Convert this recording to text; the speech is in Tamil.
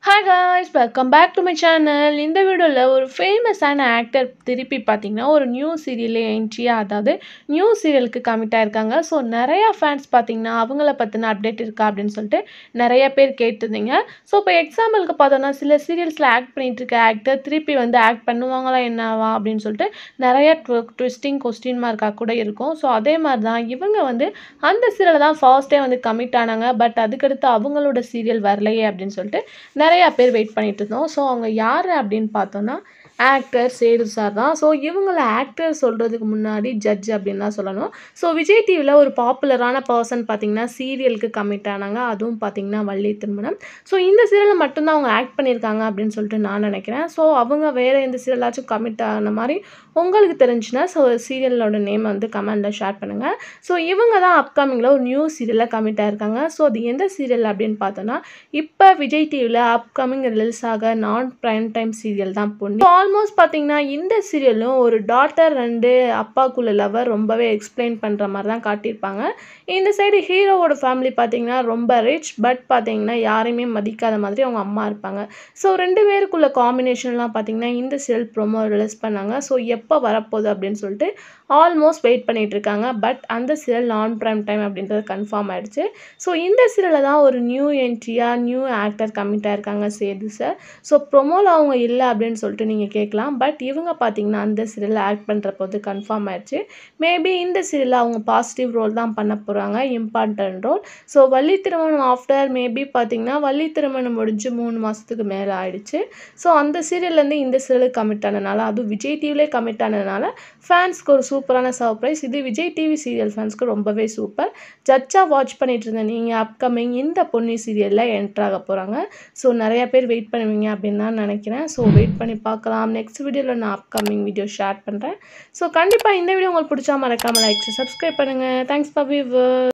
hi guys welcome back to my channel இந்த வீடியோவில் ஒரு ஃபேமஸான ஆக்டர் திருப்பி பார்த்தீங்கன்னா ஒரு நியூ சீரியல் என்ட்ரியாக அதாவது நியூ சீரியலுக்கு கமிட் ஆயிருக்காங்க ஸோ நிறையா ஃபேன்ஸ் பார்த்தீங்கன்னா அவங்கள பற்றின அப்டேட் இருக்கா அப்படின்னு சொல்லிட்டு நிறைய பேர் கேட்டிருந்தீங்க ஸோ இப்போ எக்ஸாம்பிளுக்கு பார்த்தோன்னா சில சீரியல்ஸில் ஆக்ட் பண்ணிட்டு இருக்க ஆக்டர் திருப்பி வந்து ஆக்ட் பண்ணுவாங்களா என்னவா அப்படின்னு சொல்லிட்டு நிறைய ட்விஸ்டிங் கொஸ்டின் மார்க்காக கூட இருக்கும் ஸோ அதே மாதிரி தான் இவங்க வந்து அந்த சீரியலை தான் ஃபர்ஸ்டே வந்து கமிட் ஆனாங்க பட் அதுக்கடுத்து அவங்களோட சீரியல் வரலையே அப்படின்னு சொல்லிட்டு நிறையா பேர் வெயிட் பண்ணிட்டு இருந்தோம் ஸோ அவங்க யார் அப்படின்னு பார்த்தோன்னா ஆக்டர் சேது சார் தான் ஸோ இவங்கள ஆக்டர் சொல்கிறதுக்கு முன்னாடி ஜட்ஜ் அப்படின்னு தான் சொல்லணும் ஸோ விஜய் டிவியில் ஒரு பாப்புலரான பர்சன் பார்த்தீங்கன்னா சீரியலுக்கு கமிட் ஆனாங்க அதுவும் பார்த்தீங்கன்னா வள்ளி திருமணம் ஸோ இந்த சீரியலில் மட்டும்தான் அவங்க ஆக்ட் பண்ணியிருக்காங்க அப்படின்னு சொல்லிட்டு நான் நினைக்கிறேன் ஸோ அவங்க வேறு எந்த சீரியலாச்சும் கமிட் ஆன மாதிரி உங்களுக்கு தெரிஞ்சுன்னா ஸோ சீரியலோட நேம் வந்து கமெண்டில் ஷேர் பண்ணுங்கள் ஸோ இவங்க தான் அப்கமிங்கில் ஒரு நியூ சீரியலில் கமிட் ஆயிருக்காங்க ஸோ அது எந்த சீரியல் அப்படின்னு பார்த்தோன்னா இப்போ விஜய் டிவியில் அப்கமிங் ரிலீஸ் ஆக நான் ப்ரைம் டைம் சீரியல் தான் பொண்ணு ஆல்மோஸ்ட் பார்த்தீங்கன்னா இந்த சீரியலும் ஒரு டாட்டர் ரெண்டு அப்பாக்குள்ள லவர் ரொம்பவே எக்ஸ்பிளைன் பண்ணுற மாதிரி தான் காட்டியிருப்பாங்க இந்த சைடு ஹீரோவோட ஃபேமிலி பார்த்தீங்கன்னா ரொம்ப ரிச் பட் பார்த்தீங்கன்னா யாரையுமே மதிக்காத மாதிரி அவங்க அம்மா இருப்பாங்க ஸோ ரெண்டு பேருக்குள்ள காம்பினேஷன்லாம் பார்த்தீங்கன்னா இந்த சீரியல் ப்ரோமோ ரிலீஸ் பண்ணாங்க ஸோ எப்போ வரப்போகுது அப்படின்னு சொல்லிட்டு ஆல்மோஸ்ட் வெயிட் பண்ணிட்டு இருக்காங்க பட் அந்த சீரியல் நான் ப்ரைம் டைம் அப்படின்றது கன்ஃபார்ம் ஆயிடுச்சு ஸோ இந்த சீரியலில் தான் ஒரு நியூ என்ட்ரியாக நியூ ஆக்டர் கமிட் ஆயிருக்காங்க சேது சார் ஸோ ப்ரொமோவில் அவங்க இல்லை அப்படின்னு சொல்லிட்டு நீங்கள் கேட்கலாம் பட் இவங்க பார்த்தீங்கன்னா அந்த சீரியலில் ஆக்ட் பண்ணுற போது கன்ஃபார்ம் ஆயிடுச்சு மேபி இந்த சீரியலில் அவங்க பாசிட்டிவ் ரோல் தான் பண்ண போகிறாங்க இம்பார்ட்டன்ட் ரோல் ஸோ வள்ளி திருமணம் ஆஃப்டர் மேபி பார்த்தீங்கன்னா வள்ளி திருமணம் முடிஞ்சு மூணு மாதத்துக்கு மேலே ஆயிடுச்சு ஸோ அந்த சீரியல்லேருந்து இந்த சீரியலுக்கு கமிட் ஆனதுனால அதுவும் விஜய் டிவிலே கமிட் ஆனதுனால ஃபேன்ஸ்க்கு ஒரு சூப்பரான சர்ப்ரைஸ் இது விஜய் டிவி சீரியல் ஃபேன்ஸ்க்கு ரொம்பவே சூப்பர் ஜட்ஜாக வாட்ச் பண்ணிட்டு இருந்த நீங்கள் அப்கமிங் இந்த பொன்னி சீரியலில் என்ட்ராக போகிறாங்க ஸோ நிறைய பேர் வெயிட் பண்ணுவீங்க அப்படின்னு தான் நினைக்கிறேன் ஸோ வெயிட் பண்ணி பார்க்கலாம் நெக்ஸ்ட் வீடியோவில் நான் அப்கமிங் வீடியோ ஷேர் பண்ணுறேன் ஸோ கண்டிப்பாக இந்த வீடியோ உங்களுக்கு பிடிச்சா மறக்காமல் லைக் சப்ஸ்கிரைப் பண்ணுங்கள் தேங்க்ஸ் ஃபார் வியூவர்